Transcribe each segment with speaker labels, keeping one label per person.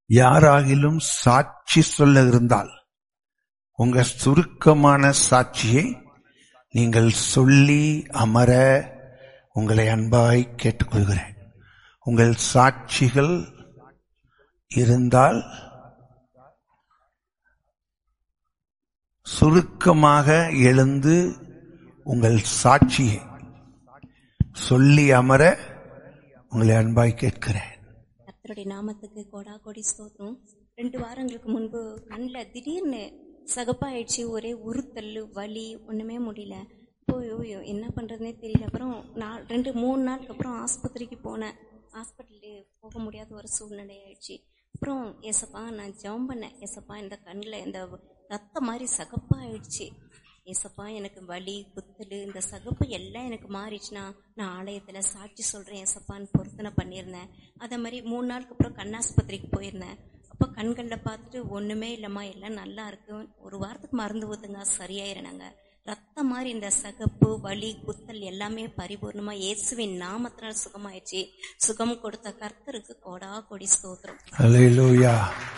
Speaker 1: யாராகிலும் சாட்சி சொல்ல இருந்தால் உங்க சுருக்கமான சாட்சியை நீங்கள் சொல்லி அமர உங்களை அன்பாய் கேட்டுக்கொள்கிறேன் உங்கள் சாட்சிகள் இருந்தால் சுருக்கமாக எழுந்து உங்கள் சாட்சியை சொல்லி அமர உங்களை அன்பாய் கேட்கிறேன்
Speaker 2: கர்த்தருடைய நாமத்துக்கு கோடா கோடி ஸ்தோத்திரம் ரெண்டு வாரங்களுக்கு முன்பு கண்ணில் திடீர்னு சகப்பாயிடுச்சு ஒரே உறுத்தல் வலி ஒன்றுமே முடியல போயோ என்ன பண்ணுறதுனே தெரியல அப்புறம் நான் ரெண்டு மூணு நாளுக்கு அப்புறம் ஆஸ்பத்திரிக்கு போனேன் ஹாஸ்பிட்டலு போக முடியாத ஒரு சூழ்நிலை ஆயிடுச்சு அப்புறம் ஏசப்பா நான் ஜெபம் பண்ணேன் ஏசப்பா இந்த கண்ணில் இந்த ரத்த மாதிரி சகப்பாயிடுச்சு ஏசப்பா எனக்கு வலி குத்தல் இந்த சகப்பு எல்லாம் எனக்கு மாறிடுச்சுன்னா நான் ஆலயத்தில் சாட்சி சொல்கிறேன் ஏசப்பான்னு பொருத்தனை பண்ணியிருந்தேன் அதே மாதிரி மூணு நாளுக்கு அப்புறம் கண்ணாஸ்பத்திரிக்கு போயிருந்தேன் அப்போ கண்களில் பார்த்துட்டு ஒன்றுமே இல்லைம்மா எல்லாம் நல்லா இருக்கு ஒரு வாரத்துக்கு மருந்து ஊற்றுங்க சரியாயிரணங்க ரத்தம் மாதிரி இந்த சகப்பு வலி குத்தல் எல்லாமே பரிபூர்ணமா இயேசுவின் நாமத்தினால் சுகமாயிடுச்சு சுகம் கொடுத்த கர்த்தருக்கு கோடா கொடி ஸ்தோத்திரம்
Speaker 1: அல்லேலூயா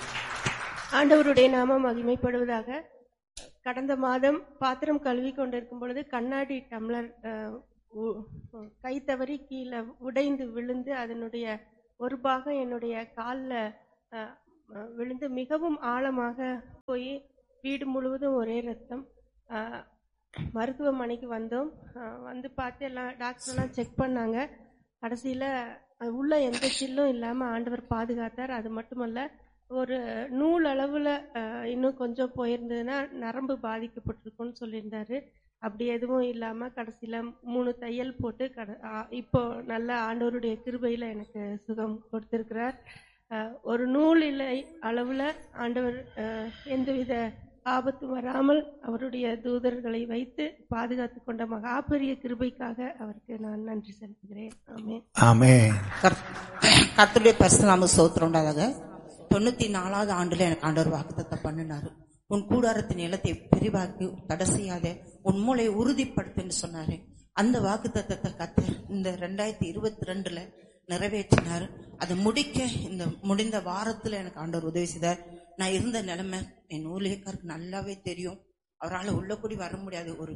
Speaker 3: ஆண்டவருடைய நாமம் மகிமைப்படுவதாக கடந்த மாதம் பாத்திரம் கழுவி கொண்டிருக்கும் பொழுது கண்ணாடி டம்ளர் அஹ், உ- கை தவறி கீழே உடைந்து விழுந்து அதனுடைய ஒரு பாகம் என்னுடைய காலில் விழுந்து மிகவும் ஆழமாக போய் வீடு முழுவதும் ஒரே ரத்தம் அஹ், மருத்துவமனைக்கு வந்தோம் அஹ், வந்து பார்த்து எல்லாம் டாக்டர்லாம் செக் பண்ணாங்க கடைசியில் உள்ள எந்த சில்லும் இல்லாமல் ஆண்டவர் பாதுகாத்தார் அது மட்டுமல்ல ஒரு நூல் அளவில் இன்னும் கொஞ்சம் போயிருந்ததுன்னா நரம்பு பாதிக்கப்பட்டிருக்கும்னு சொல்லியிருந்தாரு அப்படி எதுவும் இல்லாமல் கடைசியில் மூணு தையல் போட்டு கட ஆ, இப்போ நல்ல ஆண்டவருடைய கிருபையில் எனக்கு சுகம் கொடுத்திருக்கிறார் அஹ், ஒரு நூல் இல்லை அளவில் ஆண்டவர் அஹ், எந்தவித ஆபத்து வராமல் அவருடைய தூதர்களை வைத்து பாதுகாத்து கொண்ட மகா பெரிய கிருபைக்காக அவருக்கு நான் நன்றி செலுத்துகிறேன் ஆமென்
Speaker 1: ஆமென்
Speaker 4: கர்த்தருடைய பரிசுநாம சோத்திரம் உண்டாதாக தொண்ணூத்தி நாலாவது ஆண்டுல எனக்கு ஆண்டவர் வாக்குத்தத்தை பண்ணினாரு உன் கூடாரத்தின் நிலத்தை பெரிவாக்கி தடை செய்யாத உன் மூளை உறுதிப்படுத்துன்னு சொன்னாரு அந்த வாக்குத்தத்தத்தை கத்தர் இந்த ரெண்டாயிரத்தி இருபத்தி ரெண்டுல நிறைவேற்றினார் அதை முடிக்க இந்த முடிந்த வாரத்துல எனக்கு ஆண்டவர் உதவி செய்தார் நான் இருந்த நிலைமை என் ஊழியக்காருக்கு நல்லாவே தெரியும் அவரால் உள்ள கூடி வர முடியாது ஒரு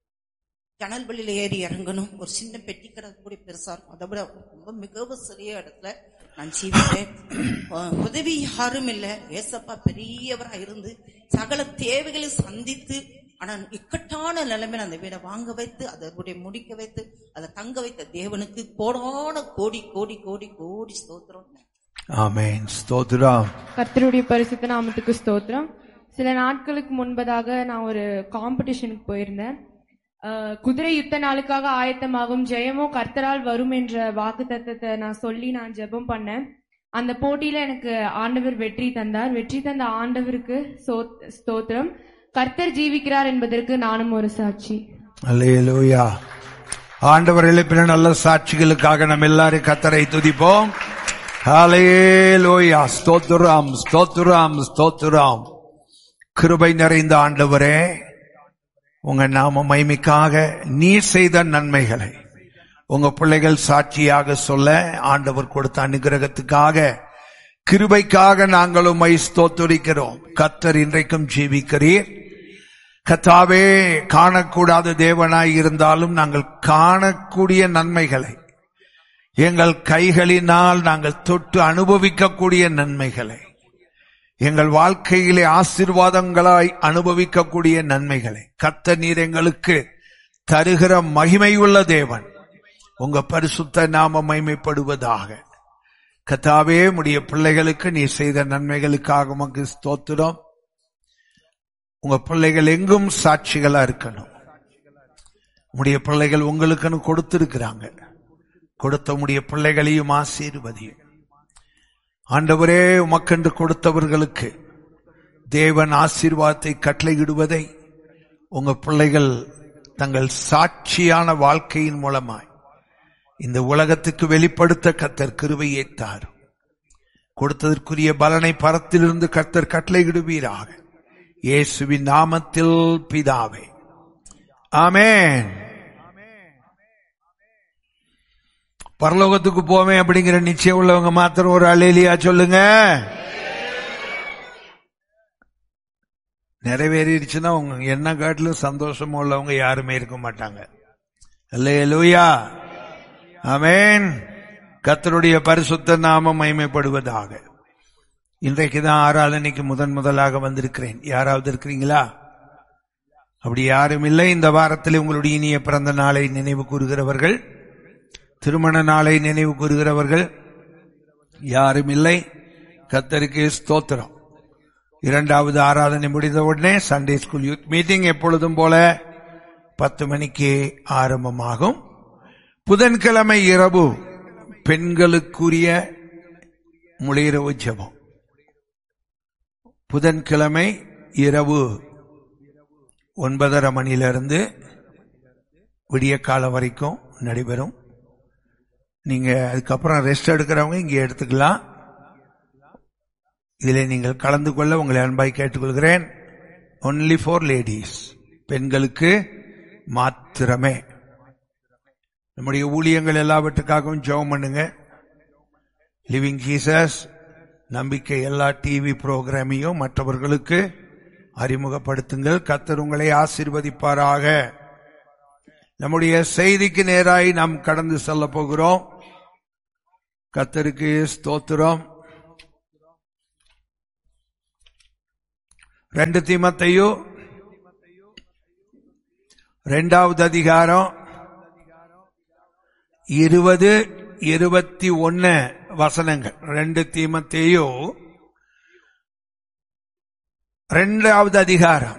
Speaker 4: ஜன்னல் வெளியில ஏறி இறங்கணும் ஒரு சின்ன பெட்டி கடை கூட பெருசா இருக்கும் அதை விட ரொம்ப மிகவும் சிறிய இடத்துல நான் ஜீவித்தேன் அஹ் உதவி யாரும் இல்ல ஏசப்பா பெரியவரா இருந்து சகல தேவைகளை சந்தித்து ஆனா இக்கட்டான நிலைமையில அந்த வீடை வாங்க வைத்து அதனுடைய முடிக்க வைத்து அதை தங்க வைத்த தேவனுக்கு கோடான கோடி கோடி கோடி கோடி ஸ்தோத்திரம்
Speaker 1: ஆமென் ஸ்தோத்திரம்
Speaker 5: கர்த்தருடைய பரிசுத்த நாமத்துக்கு ஸ்தோத்திரம் சில நாட்களுக்கு முன்பதாக நான் ஒரு காம்படிஷனுக்கு போயிருந்தேன் அஹ், குதிரை யுத்த நாளுக்காக ஆயத்தமாகும் ஜெயமோ கர்த்தரால் வரும் என்ற வாக்கு தத்தத்தை நான் சொல்லி நான் ஜெபம் பண்ணேன் அந்த போட்டியில எனக்கு ஆண்டவர் வெற்றி தந்தார் வெற்றி தந்த ஆண்டவருக்கு சோத்- ஸ்தோத்திரம் கர்த்தர் ஜீவிக்கிறார் என்பதற்கு நானும் ஒரு சாட்சி
Speaker 1: அல்லேலூயா ஆண்டவர் எழுப்பின நல்ல சாட்சிகளுக்காக நம்ம எல்லாரும் கத்தரை துதிப்போம் ஹalleluya ஸ்தோத்திரம் ஸ்தோத்திரம் ஸ்தோத்திரம் கிருபை நிறைந்த ஆண்டவரே உங்க நாம மைமைக்காக நீ செய்த நன்மைகளை உங்க பிள்ளைகள் சாட்சியாக சொல்ல ஆண்டவர் கொடுத்த அனுகிரகத்துக்காக கிருபைக்காக நாங்கள் உம்மை ஸ்தோத்தரிக்கிறோம் கத்தர் இன்றைக்கும் ஜீவிக்கிறீர் கத்தாவே காணக்கூடாத தேவனாய் இருந்தாலும் நாங்கள் காணக்கூடிய நன்மைகளை எங்கள் கைகளினால் நாங்கள் தொட்டு அனுபவிக்கக்கூடிய நன்மைகளை எங்கள் வாழ்க்கையிலே ஆசீர்வாதங்களாய் அனுபவிக்கக்கூடிய நன்மைகளை கத்த நீர் எங்களுக்கு தருகிற மகிமையுள்ள தேவன் உங்க பரிசுத்த நாம மகிமைப்படுவதாக கத்தாவே உடைய பிள்ளைகளுக்கு நீ செய்த நன்மைகளுக்காக உமக்கு ஸ்தோத்திரம் உங்க பிள்ளைகள் எங்கும் சாட்சிகளா இருக்கணும் உடைய பிள்ளைகள் உங்களுக்குன்னு கொடுத்திருக்கிறாங்க கொடுத்த உடைய பிள்ளைகளையும் ஆசீர்வதியும் ஆண்டவரே உமக்கென்று கொடுத்தவர்களுக்கு தேவன் ஆசீர்வாதத்தை கட்டளையிடுவதை உங்க பிள்ளைகள் தங்கள் சாட்சியான வாழ்க்கையின் மூலமாய் இந்த உலகத்துக்கு வெளிப்படுத்த கத்தர் கிருபையை தாரும் கொடுத்ததற்குரிய பலனை பரத்திலிருந்து கர்த்தர் கட்டளையிடுவீராக இயேசுவின் நாமத்தில் பிதாவே ஆமென் பரலோகத்துக்கு போவேன் அப்படிங்கிற நிச்சயம் உள்ளவங்க மாத்திரம் ஒரு அலேலியா சொல்லுங்க நிறைவேறிடுச்சுன்னா உங்க என்ன காட்டிலும் சந்தோஷமா உள்ளவங்க யாருமே இருக்க மாட்டாங்க அல்லேலூயா ஆமென் கர்த்தருடைய பரிசுத்த நாமம் மகிமைப்படுவதாக இன்றைக்கு தான் ஆராதனைக்கு முதன் முதலாக வந்திருக்கிறேன் யாராவது இருக்கிறீங்களா அப்படி யாரும் இல்லை இந்த வாரத்தில் உங்களுடைய இனிய பிறந்த நாளை நினைவு கூறுகிறவர்கள் திருமண நாளை நினைவு கூறுகிறவர்கள் யாரும் இல்லை கத்தருக்கு ஸ்தோத்திரம் இரண்டாவது ஆராதனை முடிந்த உடனே சண்டே ஸ்கூல் யூத் மீட்டிங் எப்பொழுதும் போல பத்து மணிக்கு ஆரம்பமாகும் புதன்கிழமை இரவு பெண்களுக்குரிய முளையிரவு ஜெபம் புதன்கிழமை இரவு ஒன்பதரை மணியிலிருந்து விடிய காலம் வரைக்கும் நடைபெறும் நீங்க அதுக்கப்புறம் ரெஸ்ட் எடுக்கிறவங்க இங்க எடுத்துக்கலாம் இதில் நீங்கள் கலந்து கொள்ள உங்களை அன்பாய் கேட்டுக்கொள்கிறேன் ஒன்லி ஃபார் லேடிஸ் பெண்களுக்கு மாத்திரமே நம்முடைய ஊழியங்கள் எல்லாவற்றுக்காகவும் ஜெபம் பண்ணுங்க லிவிங் ஜீசஸ் நம்பிக்கை எல்லா டிவி புரோகிராமையும் மற்றவர்களுக்கு அறிமுகப்படுத்துங்கள் கத்தர் உங்களை ஆசீர்வதிப்பாராக நம்முடைய செய்திக்கு நேராய் நாம் கடந்து செல்ல போகிறோம் கத்தருக்கு ஸ்தோத்திரம் ரெண்டு தீமத்தையோ ரெண்டாவது அதிகாரம் இருபது இருபத்தி ஒன்னு வசனங்கள் ரெண்டு தீமத்தையோ ரெண்டாவது அதிகாரம்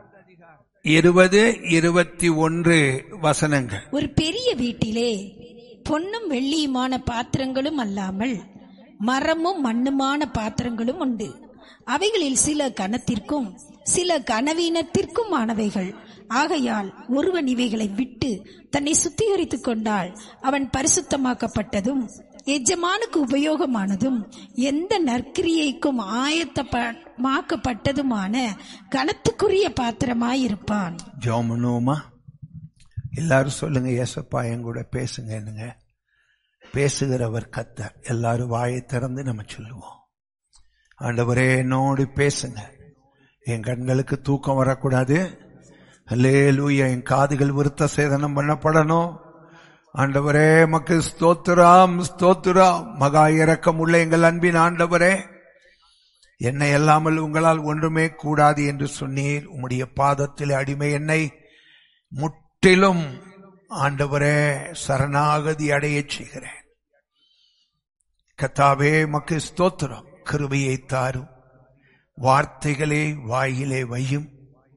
Speaker 1: இருபது இருபத்தி ஒன்று வசனங்கள்
Speaker 6: ஒரு பெரிய வீட்டிலே பொன்னும் வெள்ளியுமான பாத்திரங்களும் அல்லாமல் மரமும் மண்ணுமான பாத்திரங்களும் உண்டு அவைகளில் சில கனத்திற்கும் சில கனவீனத்திற்கும் ஆனவைகள் ஆகையால் ஒருவன் இவைகளை விட்டு தன்னை சுத்திகரித்துக் கொண்டால் அவன் பரிசுத்தமாக்கப்பட்டதும் எஜமானுக்கு உபயோகமானதும் எந்த நற்கிரியைக்கும் ஆயத்தமாக்கப்பட்டதுமான கனத்துக்குரிய பாத்திரமாயிருப்பான்
Speaker 1: ஜோமனோமா எல்லாரும் சொல்லுங்க ஏசப்பா என் கூட பேசுங்க என்னங்க பேசுகிறவர் கத்தர் எல்லாரும் வாயை திறந்து நம்ம சொல்லுவோம் ஆண்டவரே என்னோடு பேசுங்க என் கண்களுக்கு தூக்கம் வரக்கூடாது அல்லேலூயா என் காதுகள் விருத்த சேதனம் பண்ணப்படணும் ஆண்டவரே மக்கு ஸ்தோத்திரம் ஸ்தோத்திரம் மகா இரக்கம் உள்ள எங்கள் அன்பின் ஆண்டவரே என்னை அல்லாமல் உங்களால் ஒன்றுமே கூடாது என்று சொன்னீர் உம்முடைய பாதத்தில் அடிமை என்னை முற்றிலும் ஆண்டவரே சரணாகதி அடையச் செய்கிறேன் கத்தாவே மக்கு ஸ்தோத்திரம் கிருபையை தாரும் வார்த்தைகளே வாயிலே வையும்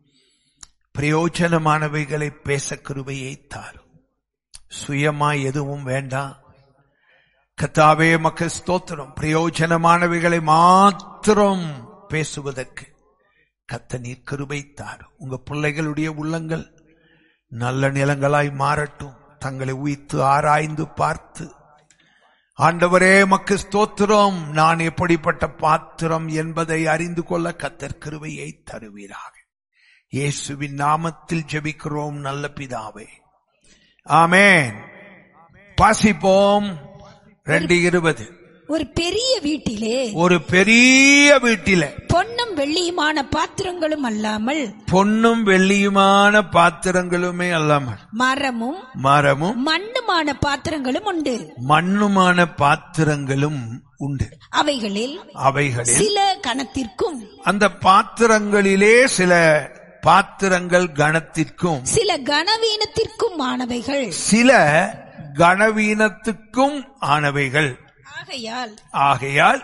Speaker 1: பிரயோஜனமானவைகளை பேச கிருபையை தாரும் சுயமாய் எதுவும் வேண்டாம் கத்தாவே மக்கு ஸ்தோத்திரம் பிரயோஜனமானவைகளை மாத்திரம் பேசுவதற்கு கத்த நீர் கிருபை தாரும் உங்க பிள்ளைகளுடைய உள்ளங்கள் நல்ல நிலங்களாய் மாறட்டும் தங்களை உயித்து ஆராய்ந்து பார்த்து ஆண்டவரே மக்கு ஸ்தோத்திரம் நான் எப்படிப்பட்ட பாத்திரம் என்பதை அறிந்து கொள்ள கத்தர் கிருபையை தருவீராக இயேசுவின் நாமத்தில் ஜெபிக்கிறோம் நல்ல பிதாவே ஆமேன் வாசிப்போம் ரெண்டு இருபது
Speaker 6: ஒரு பெரிய வீட்டிலே
Speaker 1: ஒரு பெரிய வீட்டில
Speaker 6: பொன்னும் வெள்ளியுமான பாத்திரங்களும் அல்லாமல்
Speaker 1: பொன்னும் வெள்ளியுமான பாத்திரங்களுமே அல்லாமல்
Speaker 6: மரமும்
Speaker 1: மரமும்
Speaker 6: மண்ணுமான பாத்திரங்களும் உண்டு
Speaker 1: மண்ணுமான பாத்திரங்களும் உண்டு
Speaker 6: அவைகளில்
Speaker 1: அவைகளில்
Speaker 6: சில கணத்திற்கும்
Speaker 1: அந்த பாத்திரங்களிலே சில பாத்திரங்கள் கணத்திற்கும்
Speaker 6: சில கனவீனத்திற்கும் ஆனவைகள்
Speaker 1: சில கனவீனத்துக்கும் ஆனவைகள்
Speaker 6: ஆகையால்
Speaker 1: ஆகையால்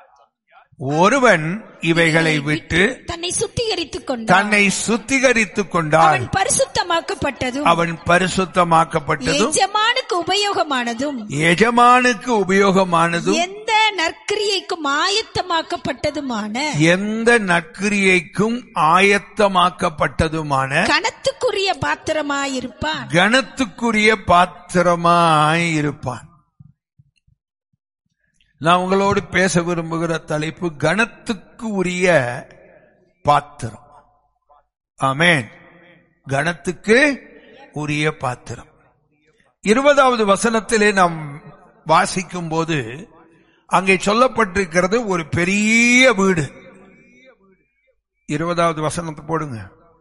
Speaker 1: ஒருவன் இவைகளை விட்டு
Speaker 6: தன்னை சுத்திகரித்துக் கொண்டான்
Speaker 1: தன்னை சுத்திகரித்துக் கொண்டால்
Speaker 6: அவன் பரிசுத்தமாக்கப்பட்டதும்
Speaker 1: அவன் பரிசுத்தமாக்கப்பட்டதும்
Speaker 6: எஜமானுக்கு உபயோகமானதும்
Speaker 1: எஜமானுக்கு உபயோகமானதும்
Speaker 6: எந்த நற்கிரியைக்கும் ஆயத்தமாக்கப்பட்டதுமான
Speaker 1: எந்த நற்கிரியைக்கும் ஆயத்தமாக்கப்பட்டதுமான
Speaker 6: கணத்துக்குரிய பாத்திரமாயிருப்பான்
Speaker 1: கணத்துக்குரிய பாத்திரமாய் இருப்பான் நான் உங்களோடு பேச விரும்புகிற தலைப்பு கணத்துக்கு உரிய பாத்திரம் ஆமேன் கணத்துக்கு உரிய பாத்திரம் இருபதாவது வசனத்திலே நாம் வாசிக்கும் போது அங்கே சொல்லப்பட்டிருக்கிறது ஒரு பெரிய வீடு இருபதாவது வசனத்தை போடுங்க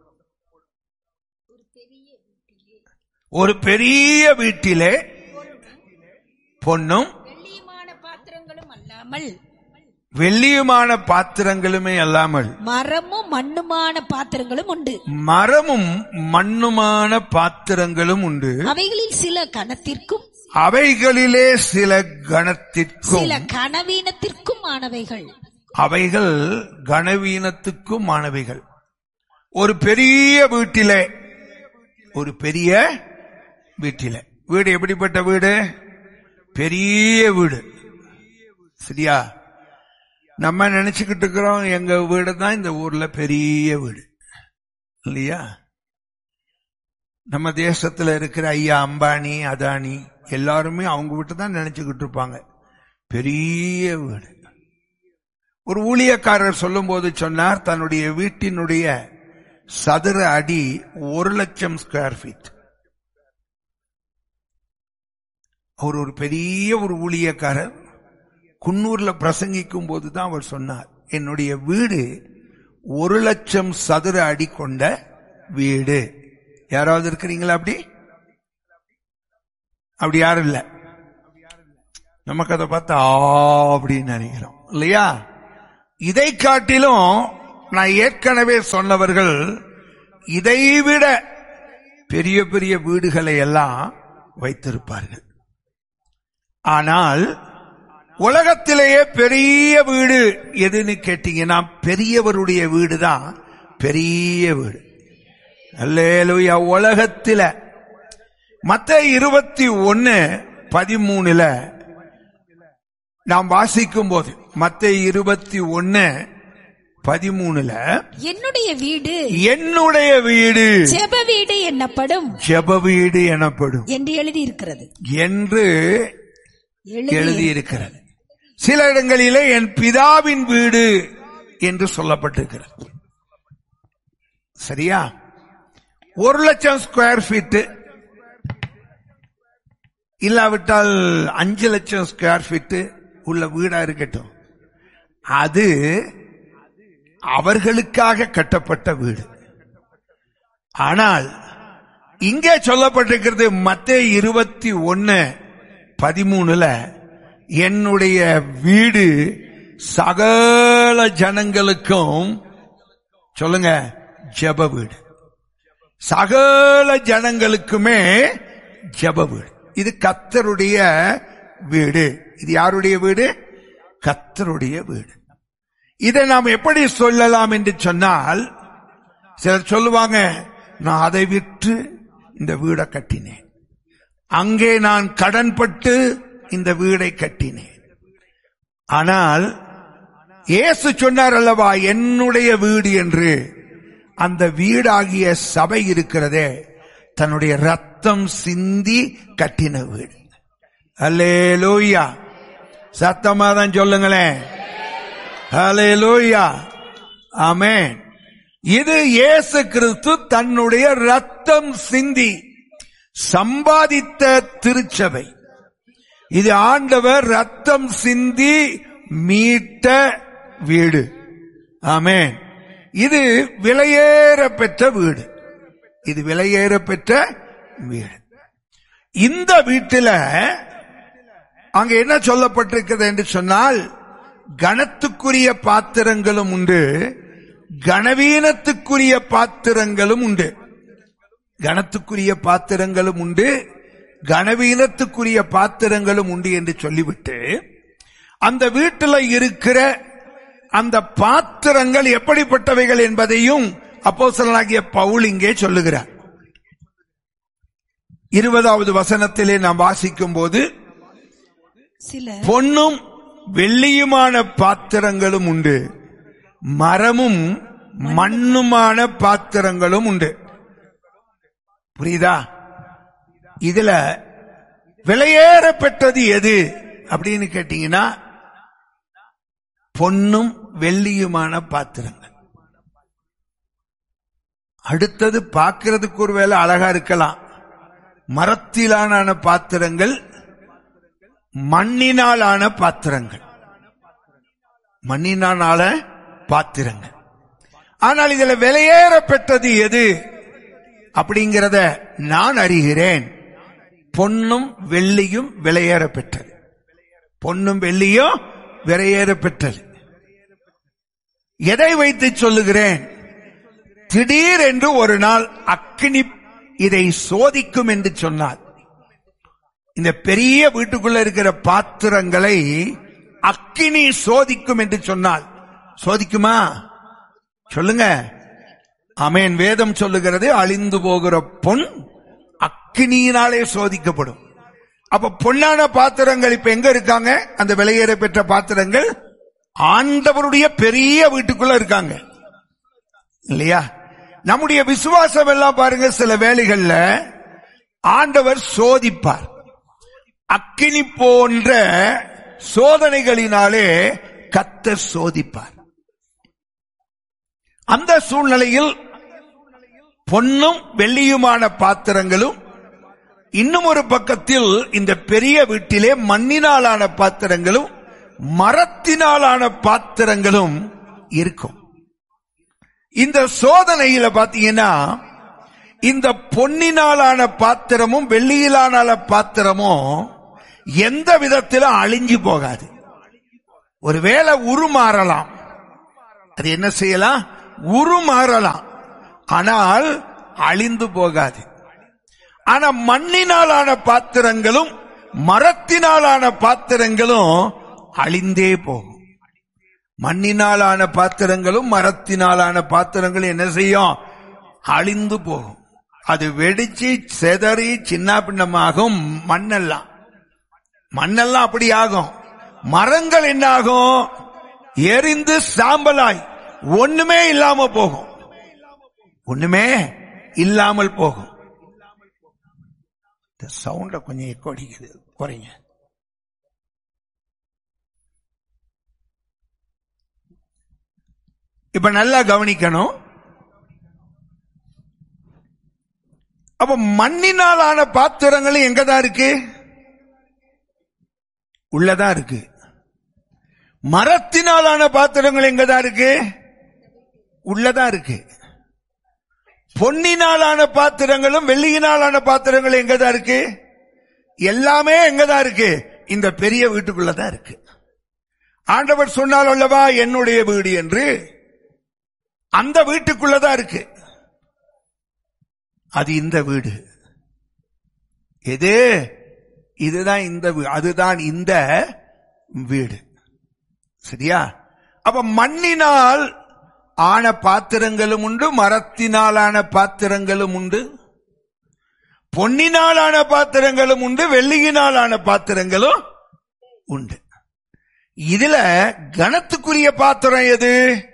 Speaker 1: ஒரு பெரிய வீட்டிலே பொன்னும்
Speaker 6: வெள்ளியுமான பாத்திரங்களும் அல்லாமல்
Speaker 1: வெள்ளியுமான பாத்திரங்களுமே அல்லாமல்
Speaker 6: மரமும் மண்ணுமான பாத்திரங்களும் உண்டு
Speaker 1: மரமும் மண்ணுமான பாத்திரங்களும் உண்டு
Speaker 6: அவைகளில் சில கணத்திற்கும்
Speaker 1: அவைகளிலே சில கணத்திற்கும்
Speaker 6: சில கனவீனத்திற்கும் ஆனவைகள்
Speaker 1: அவைகள் கனவீனத்துக்கும் ஆனவைகள் ஒரு பெரிய வீட்டிலே ஒரு பெரிய வீட்டிலே வீடு எப்படிப்பட்ட வீடு பெரிய வீடு சரியா நம்ம நினைச்சுக்கிட்டு இருக்கிறோம் எங்க வீடு தான் இந்த ஊர்ல பெரிய வீடு இல்லையா நம்ம தேசத்துல இருக்கிற ஐயா அம்பானி அதானி எல்லாருமே அவங்க வீட்டு தான் நினைச்சுக்கிட்டு இருப்பாங்க பெரிய வீடு ஒரு ஊழியக்காரர் சொல்லும்போது சொன்னார் தன்னுடைய வீட்டினுடைய சதுர அடி ஒரு லட்சம் ஸ்கொயர் ஃபீட் அவர் ஒரு பெரிய ஒரு ஊழியக்காரர் குன்னூர்ல பிரசங்கிக்கும் போது தான் அவர் சொன்னார் என்னுடைய வீடு ஒரு லட்சம் சதுர அடி கொண்ட வீடு யாராவது இருக்கிறீங்களா அப்படி அப்படி யாரும் இல்ல நமக்கு அதை பார்த்தா ஆ அப்படின்னு நினைக்கிறோம் இல்லையா இதை காட்டிலும் நான் ஏற்கனவே சொன்னவர்கள் இதைவிட பெரிய பெரிய வீடுகளை எல்லாம் வைத்திருப்பார்கள் ஆனால் உலகத்திலேயே பெரிய வீடு எதுன்னு கேட்டீங்கன்னா பெரியவருடைய வீடு தான் பெரிய வீடு அல்லேலூயா உலகத்தில மத்த இருபத்தி ஒன்னு பதிமூணுல நாம் வாசிக்கும் போது மத்த இருபத்தி ஒன்னு பதிமூணுல
Speaker 6: என்னுடைய வீடு
Speaker 1: என்னுடைய வீடு
Speaker 6: ஜெப வீடு என்னப்படும்
Speaker 1: ஜெப வீடு எனப்படும்
Speaker 6: என்று எழுதி இருக்கிறது
Speaker 1: என்று எழுதியிருக்கிறது சில இடங்களிலே என் பிதாவின் வீடு என்று சொல்லப்பட்டிருக்கிறது சரியா ஒரு லட்சம் ஸ்கொயர் ஃபீட் இல்லாவிட்டால் அஞ்சு லட்சம் ஸ்கொயர் ஃபீட் உள்ள வீடா இருக்கட்டும் அது அவர்களுக்காக கட்டப்பட்ட வீடு ஆனால் இங்கே சொல்லப்பட்டிருக்கிறது மத்திய இருபத்தி ஒன்னு பதிமூணுல என்னுடைய வீடு சகல ஜனங்களுக்கும் சொல்லுங்க ஜெப வீடு சகல ஜனங்களுக்குமே ஜெப வீடு இது கத்தருடைய வீடு இது யாருடைய வீடு கத்தருடைய வீடு இதை நாம் எப்படி சொல்லலாம் என்று சொன்னால் சிலர் சொல்லுவாங்க நான் அதை விற்று இந்த வீடை கட்டினேன் அங்கே நான் கடன்பட்டு இந்த வீடை கட்டினேன் ஆனால் இயேசு சொன்னார் அல்லவா என்னுடைய வீடு என்று அந்த வீடாகிய சபை இருக்கிறதே தன்னுடைய ரத்தம் சிந்தி கட்டின வீடு அல்லே லோய்யா சத்தமா தான் சொல்லுங்களேன் ஹலே லோய்யா ஆமேன் இது இயேசு கிறிஸ்து தன்னுடைய ரத்தம் சிந்தி சம்பாதித்த திருச்சபை இது ஆண்டவர் ரத்தம் சிந்தி மீட்ட வீடு ஆமேன் இது விலையேற பெற்ற வீடு இது விலையேற பெற்ற வீடு இந்த வீட்டில அங்க என்ன சொல்லப்பட்டிருக்கிறது என்று சொன்னால் கனத்துக்குரிய பாத்திரங்களும் உண்டு கனவீனத்துக்குரிய பாத்திரங்களும் உண்டு கனத்துக்குரிய பாத்திரங்களும் உண்டு கனவீனத்துக்குரிய பாத்திரங்களும் உண்டு என்று சொல்லிவிட்டு அந்த வீட்டில் இருக்கிற அந்த பாத்திரங்கள் எப்படிப்பட்டவைகள் என்பதையும் அப்போஸ்தலனாகிய பவுல் இங்கே சொல்லுகிறார் இருபதாவது வசனத்திலே நாம் வாசிக்கும் போது
Speaker 6: சில
Speaker 1: பொன்னும் வெள்ளியுமான பாத்திரங்களும் உண்டு மரமும் மண்ணுமான பாத்திரங்களும் உண்டு புரியுதா இதுல விலையேற பெற்றது எது அப்படின்னு கேட்டீங்கன்னா பொன்னும் வெள்ளியுமான பாத்திரங்கள் அடுத்தது பார்க்கிறதுக்கு ஒரு வேலை அழகா இருக்கலாம் மரத்திலான பாத்திரங்கள் மண்ணினால் ஆன பாத்திரங்கள் மண்ணினால பாத்திரங்கள் ஆனால் இதுல விலையேற பெற்றது எது அப்படிங்கிறத நான் அறிகிறேன் பொன்னும் வெள்ளியும் விலையேற பெற்றது பொன்னும் வெள்ளியும் விலையேற பெற்றது எதை வைத்து சொல்லுகிறேன் திடீர் என்று ஒரு நாள் அக்கினி இதை சோதிக்கும் என்று சொன்னார் இந்த பெரிய வீட்டுக்குள்ள இருக்கிற பாத்திரங்களை அக்கினி சோதிக்கும் என்று சொன்னால் சோதிக்குமா சொல்லுங்க அமேன் வேதம் சொல்லுகிறது அழிந்து போகிற பொன் அக்கினியினாலே சோதிக்கப்படும் அப்ப பொன்னான பாத்திரங்கள் இப்ப எங்க இருக்காங்க அந்த விலையேற பெற்ற பாத்திரங்கள் ஆண்டவருடைய பெரிய வீட்டுக்குள்ள இருக்காங்க இல்லையா நம்முடைய விசுவாசம் எல்லாம் பாருங்க சில வேலைகள்ல ஆண்டவர் சோதிப்பார் அக்கினி போன்ற சோதனைகளினாலே கத்த சோதிப்பார் அந்த சூழ்நிலையில் பொன்னும் வெள்ளியுமான பாத்திரங்களும் இன்னும் ஒரு பக்கத்தில் இந்த பெரிய வீட்டிலே மண்ணினாலான பாத்திரங்களும் மரத்தினாலான பாத்திரங்களும் இருக்கும் இந்த சோதனையில பாத்தீங்கன்னா இந்த பொன்னினாலான பாத்திரமும் வெள்ளியிலான பாத்திரமும் எந்த விதத்திலும் அழிஞ்சு போகாது ஒருவேளை உருமாறலாம் அது என்ன செய்யலாம் உருமாறலாம் ஆனால் அழிந்து போகாது ஆனா மண்ணினாலான பாத்திரங்களும் மரத்தினாலான பாத்திரங்களும் அழிந்தே போகும் மண்ணினாலான பாத்திரங்களும் மரத்தினாலான பாத்திரங்களும் என்ன செய்யும் அழிந்து போகும் அது வெடிச்சு செதறி சின்ன பின்னமாகும் மண்ணெல்லாம் மண்ணெல்லாம் அப்படி ஆகும் மரங்கள் என்ன ஆகும் எரிந்து சாம்பலாய் ஒண்ணுமே இல்லாம போகும் ஒண்ணுமே இல்லாமல் போகும் இந்த சவுண்ட கொஞ்சம் எக்கோ அடிக்குது குறைங்க இப்ப நல்லா கவனிக்கணும் அப்ப மண்ணினாலான பாத்திரங்களும் எங்கதான் இருக்கு உள்ளதான் இருக்கு மரத்தினாலான பாத்திரங்கள் எங்கதான் இருக்கு உள்ளதான் இருக்கு பொன்னினாலான பாத்திரங்களும் வெள்ளியினாலான பாத்திரங்களும் எங்கதான் இருக்கு எல்லாமே எங்கதான் இருக்கு இந்த பெரிய வீட்டுக்குள்ளதான் இருக்கு ஆண்டவர் சொன்னால் அல்லவா என்னுடைய வீடு என்று அந்த வீட்டுக்குள்ளதான் இருக்கு அது இந்த வீடு எது இதுதான் இந்த வீ- அதுதான் இந்த வீடு சரியா அப்ப மண்ணினால் ஆன பாத்திரங்களும் உண்டு மரத்தினாலான பாத்திரங்களும் உண்டு பொன்னினாலான பாத்திரங்களும் உண்டு வெள்ளியினாலான பாத்திரங்களும் உண்டு இதுல கணத்துக்குரிய பாத்திரம் எது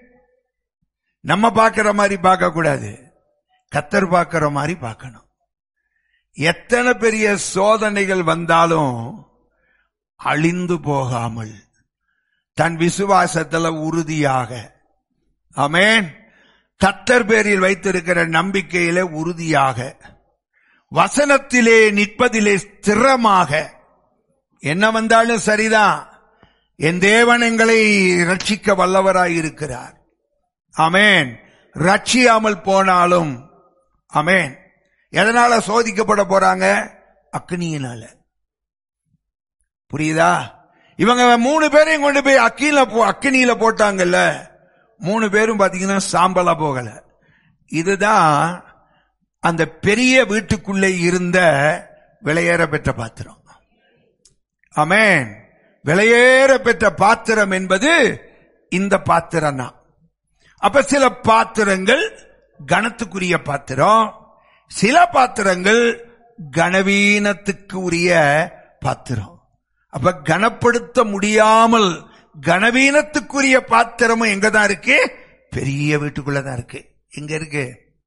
Speaker 1: நம்ம பார்க்கிற மாதிரி பார்க்க கூடாது கத்தர் பார்க்கிற மாதிரி பார்க்கணும் எத்தனை பெரிய சோதனைகள் வந்தாலும் அழிந்து போகாமல் தன் விசுவாசத்துல உறுதியாக ஆமென் கத்தர் பேரில் வைத்திருக்கிற நம்பிக்கையிலே உறுதியாக வசனத்திலே நிற்பதிலே ஸ்திரமாக என்ன வந்தாலும் சரிதான் என் தேவன் எங்களை ரட்சிக்க வல்லவராய் இருக்கிறார் அமேன் ரட்சியாமல் போனாலும் அமேன் எதனால சோதிக்கப்பட போறாங்க அக்னியினால புரியுதா இவங்க மூணு பேரையும் கொண்டு போய் அக்கில அக்கினியில போட்டாங்கல்ல மூணு பேரும் பாத்தீங்கன்னா சாம்பலா போகல இதுதான் அந்த பெரிய வீட்டுக்குள்ளே இருந்த விலையேற பெற்ற பாத்திரம் அமேன் விலையேற பெற்ற பாத்திரம் என்பது இந்த பாத்திரம் தான் அப்ப சில பாத்திரங்கள் கனத்துக்குரிய பாத்திரம் சில பாத்திரங்கள் கனவீனத்துக்கு உரிய பாத்திரம் அப்ப கனப்படுத்த முடியாமல் கனவீனத்துக்குரிய பாத்திரமும் எங்க தான் இருக்கு பெரிய வீட்டுக்குள்ளதான் இருக்கு எங்க இருக்கு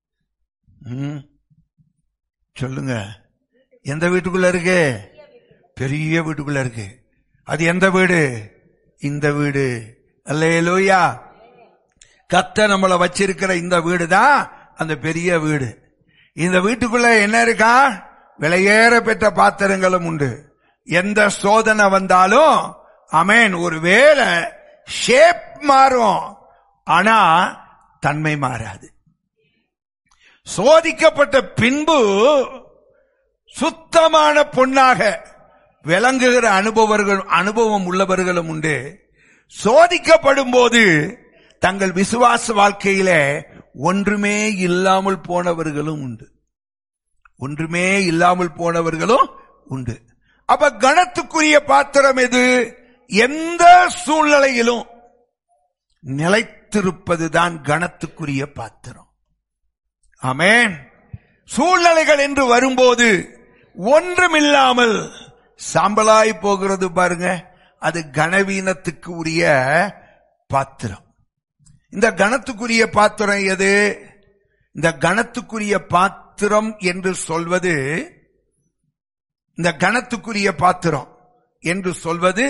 Speaker 1: ம். சொல்லுங்க எந்த வீட்டுக்குள்ள இருக்கு பெரிய வீட்டுக்குள்ள இருக்கு அது எந்த வீடு இந்த வீடு அல்லேலூயா கத்த நம்மள வச்சிருக்கிற இந்த வீடு தான் அந்த பெரிய வீடு இந்த வீட்டுக்குள்ள என்ன இருக்கா விலையேற பெற்ற பாத்திரங்களும் உண்டு எந்த சோதனை வந்தாலும் அமேன் ஒரு வேலை ஷேப் மாறும் ஆனா தன்மை மாறாது சோதிக்கப்பட்ட பின்பு சுத்தமான பொன்னாக விளங்குகிற அனுபவர்கள் அனுபவம் உள்ளவர்களும் உண்டு சோதிக்கப்படும் போது தங்கள் விசுவாச வாழ்க்கையில ஒன்றுமே இல்லாமல் போனவர்களும் உண்டு ஒன்றுமே இல்லாமல் போனவர்களும் உண்டு அப்ப கணத்துக்குரிய பாத்திரம் எது எந்த சூழ்நிலையிலும் நிலைத்திருப்பதுதான் கணத்துக்குரிய பாத்திரம் ஆமென் சூழ்நிலைகள் என்று வரும்போது ஒன்றுமில்லாமல் சாம்பலாய் போகிறது பாருங்க அது கனவீனத்துக்கு உரிய பாத்திரம் இந்த கணத்துக்குரிய பாத்திரம் எது இந்த கணத்துக்குரிய பாத்திரம் என்று சொல்வது இந்த கணத்துக்குரிய பாத்திரம் என்று சொல்வது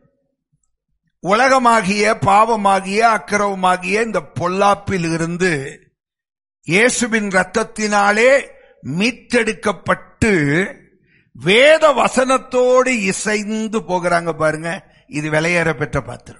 Speaker 1: உலகமாகிய பாவமாகிய அக்கிரவமாகிய இந்த பொல்லாப்பில் இருந்து இயேசுவின் ரத்தத்தினாலே மீட்டெடுக்கப்பட்டு வேத வசனத்தோடு இசைந்து போகிறாங்க பாருங்க இது விலையேற பெற்ற பாத்திரம்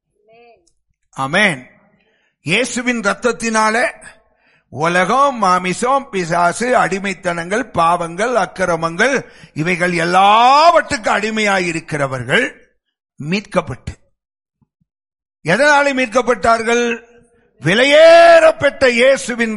Speaker 1: ஆமென் இயேசுவின் ரத்தத்தினால உலகம் மாமிசம் பிசாசு அடிமைத்தனங்கள் பாவங்கள் அக்கிரமங்கள் இவைகள் எல்லாவற்றுக்கும் அடிமையாயிருக்கிறவர்கள் மீட்கப்பட்டு எதனாலே மீட்கப்பட்டார்கள் விலையேறப்பெற்ற இயேசுவின்